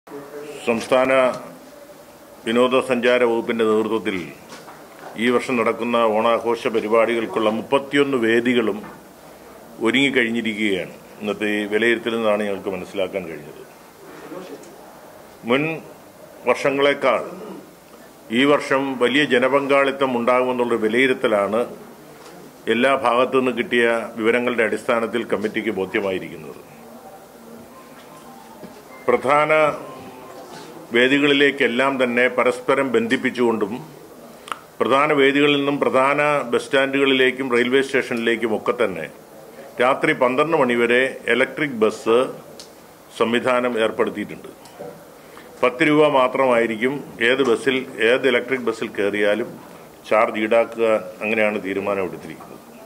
സംസ്ഥാന വിനോദസഞ്ചാര വകുപ്പിന്റെ നേതൃത്വത്തിൽ ഈ വർഷം നടക്കുന്ന ഓണാഘോഷ പരിപാടികൾക്കുള്ള മുപ്പത്തിയൊന്ന് വേദികളും ഒരുങ്ങിക്കഴിഞ്ഞിരിക്കുകയാണ് ഇന്നത്തെ ഈ വിലയിരുത്തലിൽ നിന്നാണ് ഞങ്ങൾക്ക് മനസ്സിലാക്കാൻ കഴിഞ്ഞത് മുൻ വർഷങ്ങളെക്കാൾ ഈ വർഷം വലിയ ജനപങ്കാളിത്തം ഉണ്ടാകുമെന്നുള്ള വിലയിരുത്തലാണ് എല്ലാ ഭാഗത്തു നിന്ന് കിട്ടിയ വിവരങ്ങളുടെ അടിസ്ഥാനത്തിൽ കമ്മിറ്റിക്ക് ബോധ്യമായിരിക്കുന്നത് പ്രധാന വേദികളിലേക്കെല്ലാം തന്നെ പരസ്പരം ബന്ധിപ്പിച്ചുകൊണ്ടും പ്രധാന വേദികളിൽ നിന്നും പ്രധാന ബസ് സ്റ്റാൻഡുകളിലേക്കും റെയിൽവേ സ്റ്റേഷനിലേക്കും ഒക്കെ തന്നെ രാത്രി പന്ത്രണ്ട് മണിവരെ ഇലക്ട്രിക് ബസ് സംവിധാനം ഏർപ്പെടുത്തിയിട്ടുണ്ട് പത്ത് രൂപ മാത്രമായിരിക്കും ഏത് ബസ്സിൽ ഏത് ഇലക്ട്രിക് ബസ്സിൽ കയറിയാലും ചാർജ് ഈടാക്കുക അങ്ങനെയാണ് തീരുമാനമെടുത്തിരിക്കുന്നത്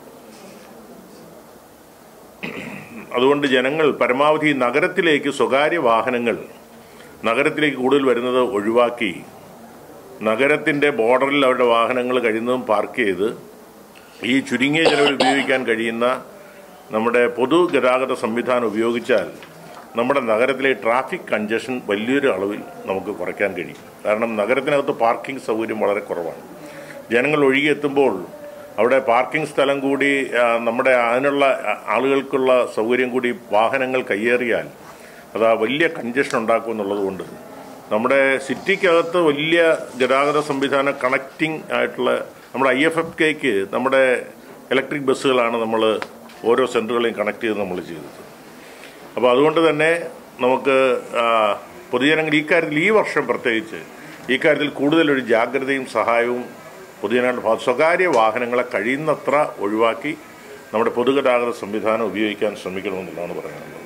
അതുകൊണ്ട് ജനങ്ങൾ പരമാവധി നഗരത്തിലേക്ക് സ്വകാര്യ വാഹനങ്ങൾ നഗരത്തിലേക്ക് കൂടുതൽ വരുന്നത് ഒഴിവാക്കി നഗരത്തിന്റെ ബോർഡറിൽ അവരുടെ വാഹനങ്ങൾ കഴിയുന്നതും പാർക്ക് ചെയ്ത് ഈ ചുരുങ്ങിയ ചെലവിൽ ഉപയോഗിക്കാൻ കഴിയുന്ന നമ്മുടെ പൊതുഗതാഗത സംവിധാനം ഉപയോഗിച്ചാൽ നമ്മുടെ നഗരത്തിലെ ട്രാഫിക് കഞ്ചഷൻ വലിയൊരു അളവിൽ നമുക്ക് കുറയ്ക്കാൻ കഴിയും കാരണം നഗരത്തിനകത്ത് പാർക്കിംഗ് സൗകര്യം വളരെ കുറവാണ് ജനങ്ങൾ ഒഴുകിയെത്തുമ്പോൾ അവിടെ പാർക്കിംഗ് സ്ഥലം കൂടി ആ, നമ്മുടെ അതിനുള്ള ആ- ആളുകൾക്കുള്ള സൗകര്യം കൂടി വാഹനങ്ങൾ കയ്യേറിയാൽ അത് ആ വലിയ കഞ്ചഷൻ ഉണ്ടാക്കും എന്നുള്ളത് കൊണ്ട് നമ്മുടെ സിറ്റിക്കകത്ത് വലിയ ഗതാഗത സംവിധാനം കണക്റ്റിംഗ് ആയിട്ടുള്ള നമ്മുടെ ഐ എഫ് എഫ് കെക്ക് നമ്മുടെ ഇലക്ട്രിക് ബസ്സുകളാണ് നമ്മൾ ഓരോ സെൻറ്ററുകളെയും കണക്ട് ചെയ്ത് നമ്മൾ ചെയ്തത് അപ്പോൾ അതുകൊണ്ട് തന്നെ നമുക്ക് ആ, പൊതുജനങ്ങൾ ഈ കാര്യത്തിൽ ഈ വർഷം പ്രത്യേകിച്ച് ഈ കാര്യത്തിൽ കൂടുതലൊരു ജാഗ്രതയും സഹായവും പൊതുജനങ്ങളുടെ ഭാഗത്ത് സ്വകാര്യ വാഹനങ്ങളെ കഴിയുന്നത്ര ഒഴിവാക്കി നമ്മുടെ പൊതുഗതാഗത സംവിധാനം ഉപയോഗിക്കാൻ ശ്രമിക്കണമെന്നുള്ളതാണ് പറയാനുള്ളത്